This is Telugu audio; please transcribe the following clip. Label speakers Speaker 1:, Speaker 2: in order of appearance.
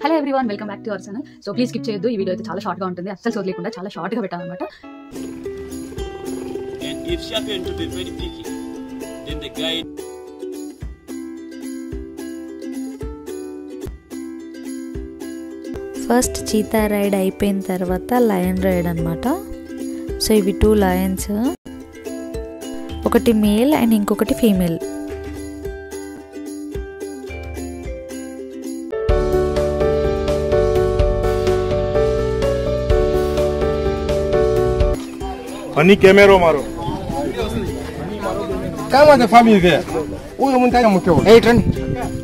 Speaker 1: Hello everyone welcome back to our channel so please skip చేయొద్దు ఈ వీడియో అయితే చాలా షార్ట్ గా ఉంటుంది అస్సలు వదిలేకుండా చాలా షార్ట్ గా పెట్టాను అనమాట
Speaker 2: And if she happened to be very picky, then the guy
Speaker 3: first cheetah ride అయిపోయిన తర్వాత లయన్ రైడ్ అనమాట సో ఇవి టూ లయన్స్ ఒకటి మేల్ అండ్ ఇంకొకటి female
Speaker 4: Ani camera maro.
Speaker 5: kama da family there uyo mun taya mu kyau eh tran